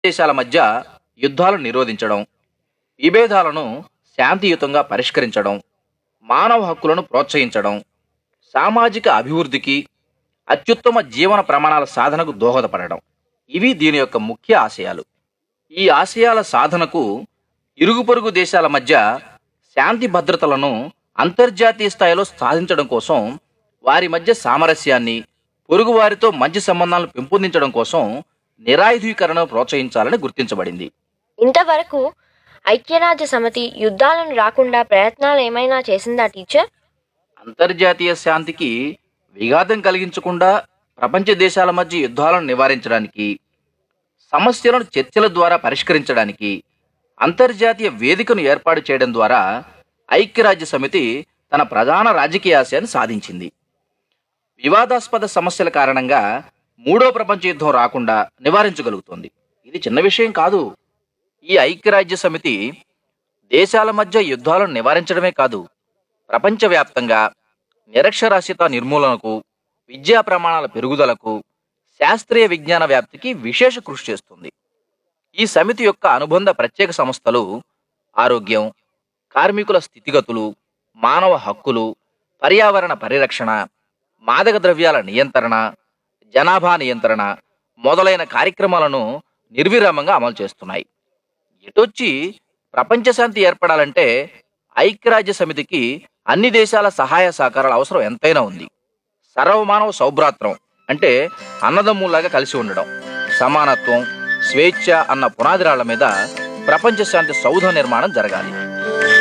దేశాల మధ్య యుద్ధాలు నిరోధించడం విభేదాలను శాంతియుతంగా పరిష్కరించడం మానవ హక్కులను ప్రోత్సహించడం సామాజిక అభివృద్ధికి అత్యుత్తమ జీవన ప్రమాణాల సాధనకు దోహదపడడం ఇవి దీని యొక్క ముఖ్య ఆశయాలు ఈ ఆశయాల సాధనకు ఇరుగు పొరుగు దేశాల మధ్య శాంతి భద్రతలను అంతర్జాతీయ స్థాయిలో సాధించడం కోసం వారి మధ్య సామరస్యాన్ని పొరుగువారితో మంచి సంబంధాలను పెంపొందించడం కోసం నిరాయుధీకరణను ప్రోత్సహించాలని గుర్తించబడింది ఇంతవరకు ఐక్యరాజ్య సమితి యుద్ధాలను రాకుండా ప్రయత్నాలు ఏమైనా చేసిందా టీచర్ అంతర్జాతీయ శాంతికి విఘాతం కలిగించకుండా ప్రపంచ దేశాల మధ్య యుద్ధాలను నివారించడానికి సమస్యలను చర్చల ద్వారా పరిష్కరించడానికి అంతర్జాతీయ వేదికను ఏర్పాటు చేయడం ద్వారా ఐక్యరాజ్య సమితి తన ప్రధాన రాజకీయ ఆశయాన్ని సాధించింది వివాదాస్పద సమస్యల కారణంగా మూడో ప్రపంచ యుద్ధం రాకుండా నివారించగలుగుతోంది ఇది చిన్న విషయం కాదు ఈ ఐక్యరాజ్య సమితి దేశాల మధ్య యుద్ధాలను నివారించడమే కాదు ప్రపంచవ్యాప్తంగా నిరక్షరాస్యత నిర్మూలనకు విద్యా ప్రమాణాల పెరుగుదలకు శాస్త్రీయ విజ్ఞాన వ్యాప్తికి విశేష కృషి చేస్తుంది ఈ సమితి యొక్క అనుబంధ ప్రత్యేక సంస్థలు ఆరోగ్యం కార్మికుల స్థితిగతులు మానవ హక్కులు పర్యావరణ పరిరక్షణ మాదక ద్రవ్యాల నియంత్రణ జనాభా నియంత్రణ మొదలైన కార్యక్రమాలను నిర్విరామంగా అమలు చేస్తున్నాయి ఎటొచ్చి ప్రపంచ శాంతి ఏర్పడాలంటే ఐక్యరాజ్య సమితికి అన్ని దేశాల సహాయ సహకారాల అవసరం ఎంతైనా ఉంది సర్వమానవ సౌభ్రాత్రం అంటే అన్నదమ్ములాగా కలిసి ఉండడం సమానత్వం స్వేచ్ఛ అన్న పునాదిరాళ్ల మీద ప్రపంచ శాంతి సౌధ నిర్మాణం జరగాలి